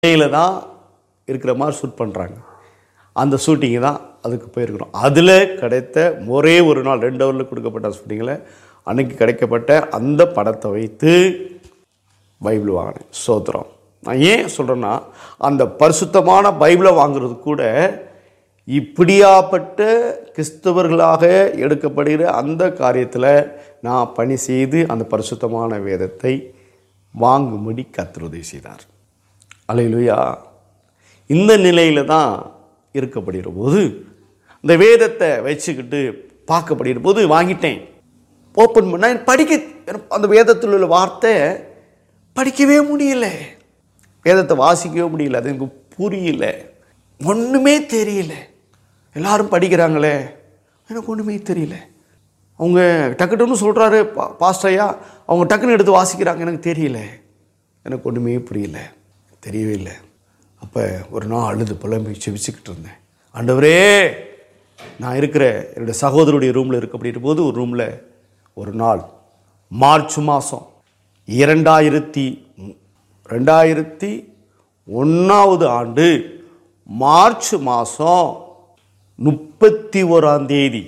சென்னையில் தான் இருக்கிற மாதிரி ஷூட் பண்ணுறாங்க அந்த ஷூட்டிங்கு தான் அதுக்கு போயிருக்கிறோம் அதில் கிடைத்த ஒரே ஒரு நாள் ரெண்டு ஹவரில் கொடுக்கப்பட்ட ஷூட்டிங்கில் அன்னைக்கு கிடைக்கப்பட்ட அந்த படத்தை வைத்து பைபிள் வாங்கினேன் சோத்திரம் நான் ஏன் சொல்கிறேன்னா அந்த பரிசுத்தமான பைபிளை வாங்குறது கூட இப்படியாப்பட்ட கிறிஸ்தவர்களாக எடுக்கப்படுகிற அந்த காரியத்தில் நான் பணி செய்து அந்த பரிசுத்தமான வேதத்தை வாங்கும்படி கர்த்தர் உதவி செய்தார் அலையிலுயா இந்த நிலையில் தான் இருக்கப்படுகிற போது இந்த வேதத்தை வச்சுக்கிட்டு பார்க்கப்படுகிற போது வாங்கிட்டேன் ஓப்பன் பண்ண படிக்க எனக்கு அந்த வேதத்தில் உள்ள வார்த்தை படிக்கவே முடியல வேதத்தை வாசிக்கவே முடியல அது எனக்கு புரியல ஒன்றுமே தெரியல எல்லாரும் படிக்கிறாங்களே எனக்கு ஒன்றுமே தெரியல அவங்க டக்குன்னு சொல்கிறாரு பா பாஸ்டையா அவங்க டக்குன்னு எடுத்து வாசிக்கிறாங்க எனக்கு தெரியல எனக்கு ஒன்றுமே புரியல தெரியவே இல்லை அப்போ ஒரு நாள் அழுது புலம்பி செவிச்சுக்கிட்டு இருந்தேன் ஆண்டவரே நான் இருக்கிற என்னுடைய சகோதரருடைய ரூமில் இருக்க அப்படின்ற போது ஒரு ரூமில் ஒரு நாள் மார்ச் மாதம் இரண்டாயிரத்தி ரெண்டாயிரத்தி ஒன்றாவது ஆண்டு மார்ச் மாதம் முப்பத்தி ஓராம் தேதி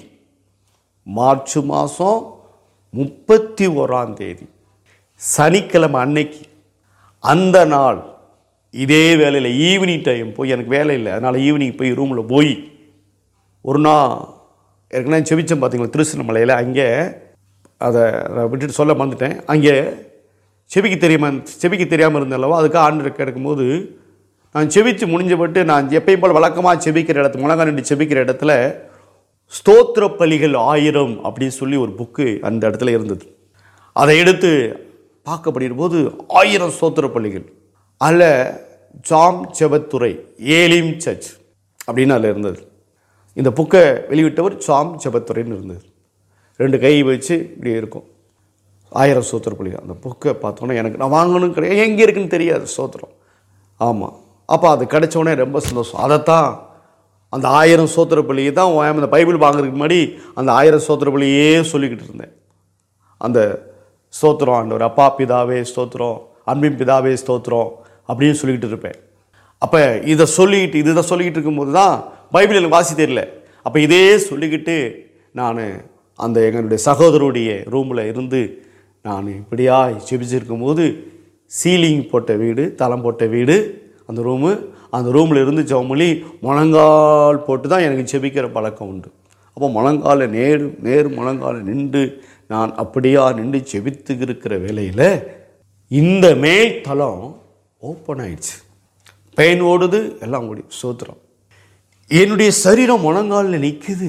மார்ச் மாதம் முப்பத்தி ஓராம் தேதி சனிக்கிழமை அன்னைக்கு அந்த நாள் இதே வேலையில் ஈவினிங் டைம் போய் எனக்கு வேலை இல்லை அதனால் ஈவினிங் போய் ரூமில் போய் ஒரு நாள் ஏற்கனவே செவிச்சேன் பார்த்தீங்களா திருச்சின்னமலையில் அங்கே அதை நான் விட்டுட்டு சொல்ல மறந்துட்டேன் அங்கே செவிக்கு தெரியாம செவிக்கு தெரியாமல் இருந்தல்லவா அதுக்கு ஆண்டு கிடைக்கும்போது நான் செவிச்சு முடிஞ்சபட்டு நான் எப்பயும் போல் வழக்கமாக செபிக்கிற இடத்துல முழங்கா நின்று செபிக்கிற இடத்துல ஸ்தோத்திர பலிகள் ஆயிரம் அப்படின்னு சொல்லி ஒரு புக்கு அந்த இடத்துல இருந்தது அதை எடுத்து பார்க்கப்படுகிற போது ஆயிரம் ஸ்தோத்திர பள்ளிகள் அதில் ஜாம் செபத்துறை ஏலிம் சர்ச் அப்படின்னு அதில் இருந்தது இந்த புக்கை வெளியிட்டவர் ஜாம் செபத்துறைன்னு இருந்தது ரெண்டு கை வச்சு இப்படி இருக்கும் ஆயிரம் சோத்திர பள்ளிகள் அந்த புக்கை பார்த்தோன்னே எனக்கு நான் வாங்கணும் கிடையாது எங்கே இருக்குன்னு தெரியாது சோத்திரம் ஆமாம் அப்போ அது கிடைச்ச உடனே ரொம்ப சந்தோஷம் அதைத்தான் அந்த ஆயிரம் சோத்திர பள்ளியை தான் உன் அந்த பைபிள் வாங்குறதுக்கு முன்னாடி அந்த ஆயிரம் சோத்திர பள்ளியே சொல்லிக்கிட்டு இருந்தேன் அந்த ஸ்தோத்திரம் ஆண்டவர் அப்பா பிதாவே ஸ்தோத்திரம் அன்பின் பிதாவே ஸ்தோத்திரம் அப்படின்னு சொல்லிக்கிட்டு இருப்பேன் அப்போ இதை சொல்லிக்கிட்டு இதுதான் சொல்லிக்கிட்டு இருக்கும்போது தான் பைபிள் எனக்கு வாசி தெரியல அப்போ இதே சொல்லிக்கிட்டு நான் அந்த எங்களுடைய சகோதரருடைய ரூமில் இருந்து நான் இப்படியா செபிச்சிருக்கும் போது சீலிங் போட்ட வீடு தளம் போட்ட வீடு அந்த ரூமு அந்த ரூமில் இருந்து ஜவுமொழி முழங்கால் போட்டு தான் எனக்கு செபிக்கிற பழக்கம் உண்டு அப்போ முழங்கால நேரு நேரு முழங்கால நின்று நான் அப்படியா நின்று செபித்து இருக்கிற வேலையில் இந்த மேல் தளம் ஓப்பன் ஆயிடுச்சு பெயின் ஓடுது எல்லாம் ஓடி சோத்திரம் என்னுடைய சரீரம் முழங்காலில் நிற்குது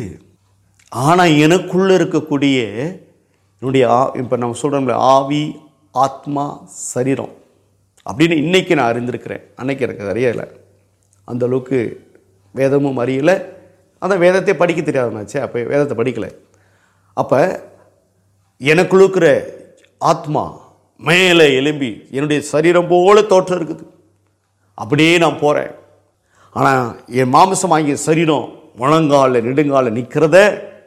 ஆனால் எனக்குள்ளே இருக்கக்கூடிய என்னுடைய ஆ இப்போ நம்ம சொல்கிறோம்ல ஆவி ஆத்மா சரீரம் அப்படின்னு இன்னைக்கு நான் அறிந்திருக்கிறேன் அன்னைக்கு எனக்கு அறியலை அந்த அளவுக்கு வேதமும் அறியலை அந்த வேதத்தை படிக்க தெரியாதுனாச்சே அப்போ வேதத்தை படிக்கலை அப்போ எனக்குள்ள இருக்கிற ஆத்மா மேலே எலும்பி என்னுடைய சரீரம் போல தோற்றம் இருக்குது அப்படியே நான் போகிறேன் ஆனால் என் மாமிசம் ஆகிய சரீரம் முழங்கால நெடுங்கால நிற்கிறத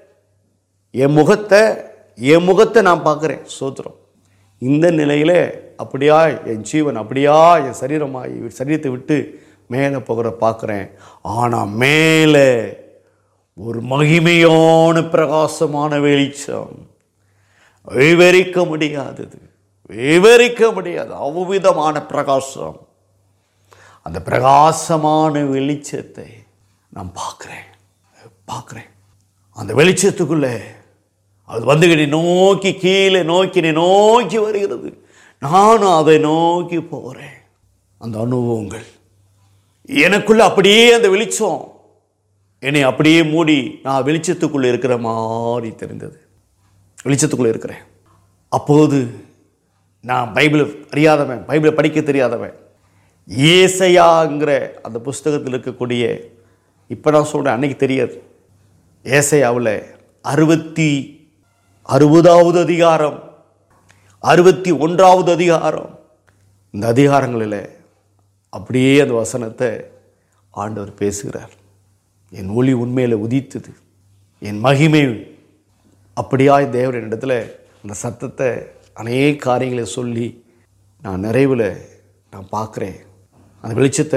என் முகத்தை என் முகத்தை நான் பார்க்குறேன் சோத்திரம் இந்த நிலையில் அப்படியா என் ஜீவன் அப்படியா என் சரீரமாய் சரீரத்தை விட்டு மேலே போகிற பார்க்குறேன் ஆனால் மேலே ஒரு மகிமையான பிரகாசமான வெளிச்சம் விவரிக்க முடியாதது விவரிக்க முடியாது அவ்விதமான பிரகாசம் அந்த பிரகாசமான வெளிச்சத்தை நான் பார்க்குறேன் பார்க்குறேன் அந்த வெளிச்சத்துக்குள்ளே அது வந்துகிட்டு நோக்கி கீழே நோக்கி என்னை நோக்கி வருகிறது நானும் அதை நோக்கி போகிறேன் அந்த அனுபவங்கள் எனக்குள்ள அப்படியே அந்த வெளிச்சம் என்னை அப்படியே மூடி நான் வெளிச்சத்துக்குள்ளே இருக்கிற மாதிரி தெரிந்தது வெளிச்சத்துக்குள்ளே இருக்கிறேன் அப்போது நான் பைபிளை அறியாதவன் பைபிளை படிக்க தெரியாதவன் ஏசையாங்கிற அந்த புஸ்தகத்தில் இருக்கக்கூடிய இப்போ நான் சொல்கிறேன் அன்னைக்கு தெரியாது ஏசையாவில் அறுபத்தி அறுபதாவது அதிகாரம் அறுபத்தி ஒன்றாவது அதிகாரம் இந்த அதிகாரங்களில் அப்படியே அந்த வசனத்தை ஆண்டவர் பேசுகிறார் என் ஒளி உண்மையில் உதித்தது என் மகிமை அப்படியாய் தேவரின் இடத்துல அந்த சத்தத்தை அநேக காரியங்களை சொல்லி நான் நிறைவில் நான் பார்க்குறேன் அந்த வெளிச்சத்தை